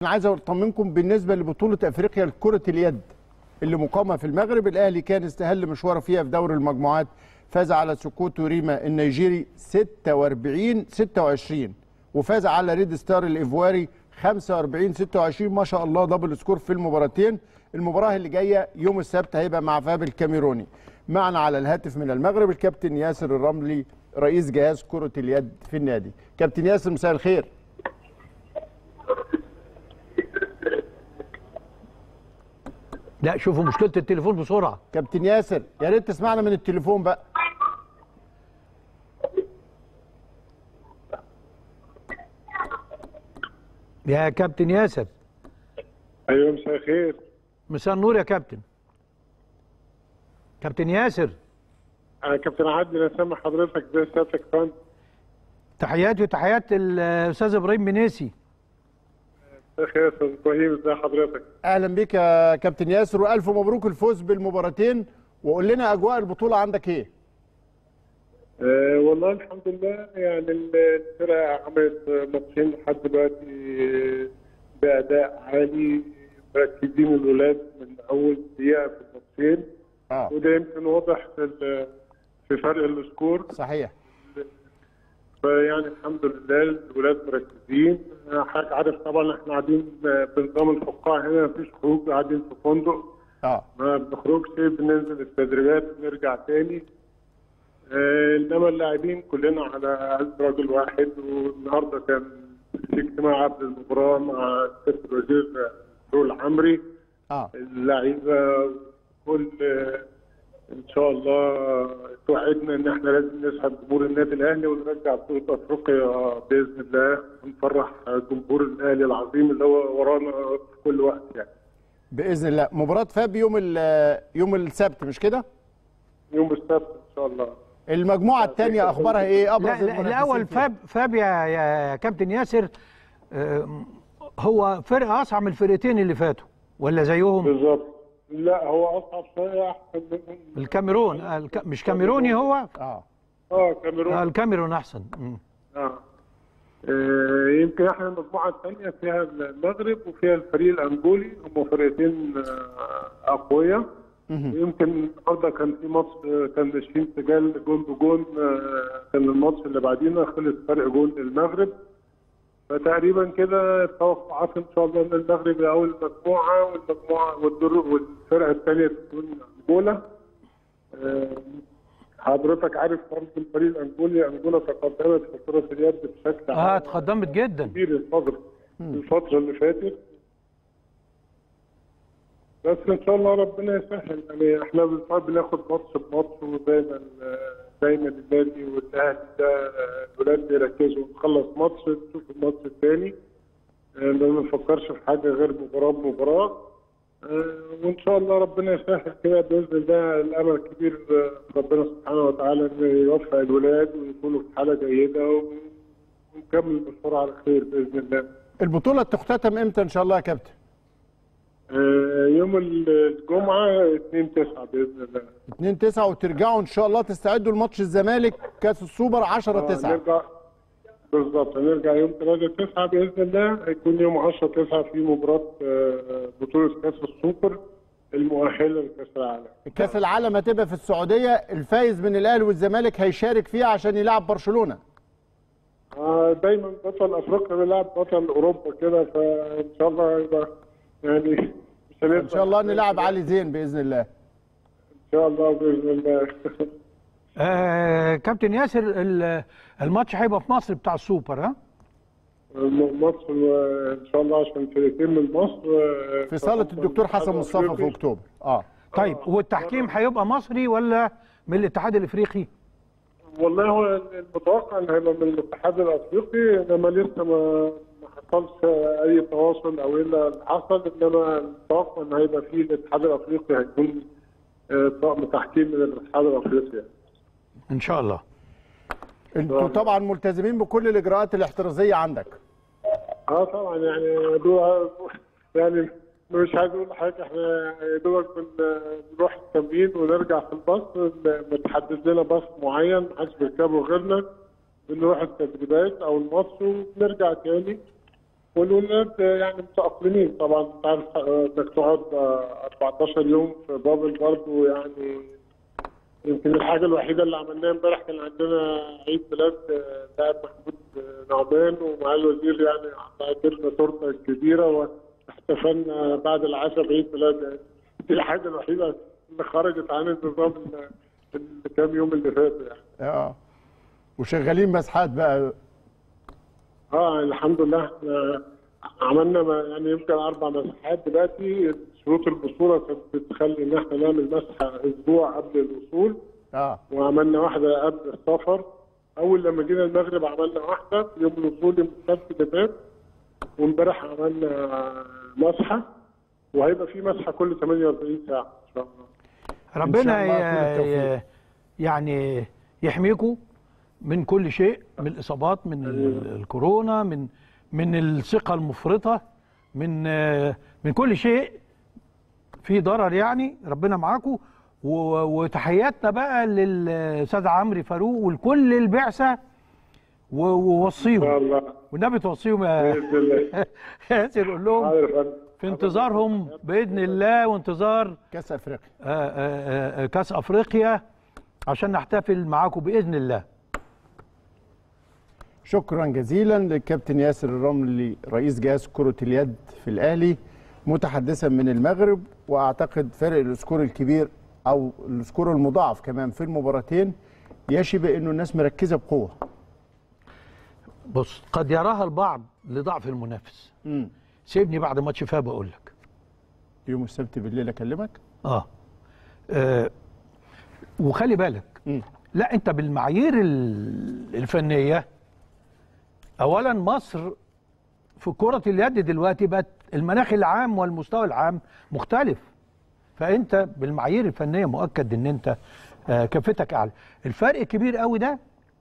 انا عايز اطمنكم بالنسبه لبطوله افريقيا لكره اليد اللي مقامه في المغرب الاهلي كان استهل مشواره فيها في دور المجموعات فاز على سكوتو ريما النيجيري 46 26 وفاز على ريد ستار الايفواري 45 26 ما شاء الله دبل سكور في المباراتين المباراه اللي جايه يوم السبت هيبقى مع فاب الكاميروني معنا على الهاتف من المغرب الكابتن ياسر الرملي رئيس جهاز كره اليد في النادي كابتن ياسر مساء الخير لا شوفوا مشكله التليفون بسرعه كابتن ياسر يا ريت تسمعنا من التليفون بقى يا كابتن ياسر ايوه مساء الخير مساء النور يا كابتن كابتن ياسر انا كابتن عادل انا سامع حضرتك زي سيادتك فندم تحياتي وتحيات الاستاذ ابراهيم بنيسي مساء الخير يا استاذ ابراهيم ازي حضرتك اهلا بك يا كابتن ياسر والف مبروك الفوز بالمباراتين وقول لنا اجواء البطوله عندك ايه أه والله الحمد لله يعني الفرقه عملت ماتشين لحد دلوقتي باداء عالي مركزين الولاد من اول دقيقه في الماتشين اه وده يمكن واضح في ال- في فرق السكور صحيح فيعني الحمد لله الولاد مركزين حضرتك عارف طبعا احنا قاعدين بنظام الفقاعه هنا مفيش خروج قاعدين في فندق اه ما بنخرجش بننزل التدريبات ونرجع تاني آه، انما اللاعبين كلنا على قلب رجل واحد والنهارده كان في اجتماع قبل المباراه مع سياده الوزير دول عمري اه اللعيبه كل آه، ان شاء الله توعدنا ان احنا لازم نسعد جمهور النادي الاهلي ونرجع بطوله افريقيا باذن الله ونفرح جمهور الاهلي العظيم اللي هو ورانا في كل وقت يعني باذن الله مباراه فاب يوم ال- يوم السبت مش كده يوم السبت ان شاء الله المجموعه الثانيه اخبارها ايه ابرز لا, لا المنافسين الاول فيها؟ فاب فاب يا, يا كابتن ياسر آه، هو فرقه اصعب من الفرقتين اللي فاتوا ولا زيهم بالظبط لا هو اصعب شويه احسن من الكاميرون آه، الك... مش كاميروني هو اه اه كاميرون آه، الكاميرون احسن مم. آه. آه، يمكن احنا المجموعه الثانيه فيها المغرب وفيها الفريق الانجولي هم فرقتين آه، اقوياء ويمكن النهارده كان في ماتش آه، كان ناشئين سجال جون بجون آه، كان الماتش اللي بعدينا خلص فرق جون للمغرب فتقريبا كده التوقعات ان شاء الله ان المغرب هي اول مجموعه والمجموعه والدور والفرقه الثانيه تكون انجولا آه، حضرتك عارف برضه الفريق الانجولي انجولا تقدمت في كره اليد بشكل اه عام اتقدمت جدا كبير الفتره الفتره اللي فاتت بس ان شاء الله ربنا يسهل يعني احنا بالفعل بناخد ماتش بماتش ودايما دايما النادي والاهلي ده الولاد بيركزوا نخلص ماتش نشوف الماتش الثاني ما بنفكرش في حاجه غير مباراه بمباراه آه، وان شاء الله ربنا يسهل كده باذن الله الامل كبير آه، ربنا سبحانه وتعالى انه يوفق الولاد ويكونوا في حاله جيده ونكمل المشوار على خير باذن الله. البطوله تختتم امتى ان شاء الله يا كابتن آه، يوم الجمعه 2 9 باذن الله 2 9 وترجعوا ان شاء الله تستعدوا لماتش الزمالك كاس السوبر 10 آه، 9 نرجع بالظبط هنرجع يوم 3 9 باذن الله هيكون يوم 10 9 في مباراه آه، بطوله كاس السوبر المؤهله لكاس العالم. كاس العالم هتبقى في السعوديه الفايز من الاهلي والزمالك هيشارك فيها عشان يلعب برشلونه آه، دايما بطل افريقيا بيلعب بطل اوروبا كده فان شاء الله يبقى يعني مش هنقدر- ان شاء الله نلعب علي زين باذن الله ان شاء الله باذن الله آه كابتن ياسر ال- الماتش هيبقى في مصر بتاع السوبر ها مصر آه، ان شاء الله عشان فرقتين من مصر آه، في صاله الدكتور حسن مصطفى في اكتوبر اه طيب والتحكيم هيبقى مصري ولا من الاتحاد الافريقي والله هو المتوقع ان هيبقى من الاتحاد الافريقي انما لسه ما ما حصلش اي تواصل او الا اللي حصل انما المتوقع ان هيبقى في الاتحاد الافريقي هيكون آه، طاقم تحكيم من الاتحاد الافريقي يعني. ان شاء الله انتوا طبعا ملتزمين بكل الاجراءات الاحترازيه عندك اه طبعا يعني دو يعني مش عايز اقول لحضرتك احنا يا دوبك بن- بنروح التمرين ونرجع في الباص متحدد لنا باص معين محدش بيركبه غيرنا بنروح التدريبات او الماتش وبنرجع تاني والولاد يعني متأقلمين طبعا انت عارف آه، انك تقعد آه، 14 يوم في بابل برضه يعني يمكن الحاجة الوحيدة اللي عملناها امبارح كان عندنا عيد ميلاد آه، لاعب محمود آه، نعمان ومعاه الوزير يعني عملنا تورته كبيرة واحتفلنا بعد العشاء بعيد ميلاد يعني دي الحاجة الوحيدة اللي خرجت عن النظام ال- الكام يوم اللي فاتوا يعني. اه وشغالين مسحات بقى اه الحمد لله احنا عملنا ما- يعني يمكن اربع مساحات دلوقتي شروط البطوله كانت بتخلي ان احنا نعمل مسحه اسبوع قبل الوصول اه وعملنا واحده قبل السفر اول لما جينا المغرب عملنا واحده في يوم الوصول يوم السبت اللي فات وامبارح عملنا مسحه وهيبقى في مسحه كل 48 ساعه ان شاء الله ربنا الله كل ي- التوفيق. ي- يعني يحميكم من كل شيء من الاصابات من ال- الكورونا من من الثقه المفرطه من آه، من كل شيء في ضرر يعني ربنا معاكم و- وتحياتنا بقى للاستاذ عمرو فاروق ولكل البعثه و- ان شاء ووصيهم الله والنبي توصيهم يا باذن الله ياسر قول لهم حاضر يا فندم. في انتظارهم باذن الله وانتظار كاس افريقيا آه، آه، آه، كاس افريقيا عشان نحتفل معاكم باذن الله شكرا جزيلا للكابتن ياسر الرملي رئيس جهاز كرة اليد في الأهلي متحدثا من المغرب وأعتقد فرق السكور الكبير أو السكور المضاعف كمان في المباراتين يشبه أنه الناس مركزة بقوة بص قد يراها البعض لضعف المنافس مم. سيبني بعد ماتش فيها بقول لك يوم السبت بالليل أكلمك آه. اه وخلي بالك مم. لا انت بالمعايير ال- الفنيه اولا مصر في كره اليد دلوقتي بقت المناخ العام والمستوى العام مختلف فانت بالمعايير الفنيه مؤكد ان انت آه، كفتك اعلى الفرق كبير قوي ده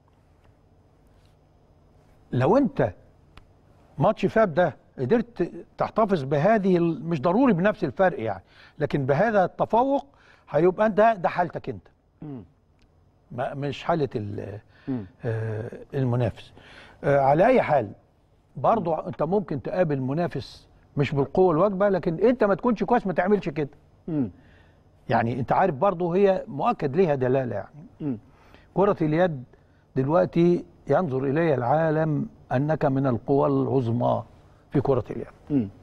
لو انت ماتش فاب ده قدرت تحتفظ بهذه ال- مش ضروري بنفس الفرق يعني لكن بهذا التفوق هيبقى ده ده حالتك انت ما مش حاله ال- آه، المنافس آه، على اي حال برضو انت ممكن تقابل منافس مش بالقوه الواجبه لكن انت ما تكونش كويس ما تعملش كده مم. يعني انت عارف برضو هي مؤكد ليها دلاله يعني مم. كره اليد دلوقتي ينظر الي العالم انك من القوى العظمى في كره اليد مم.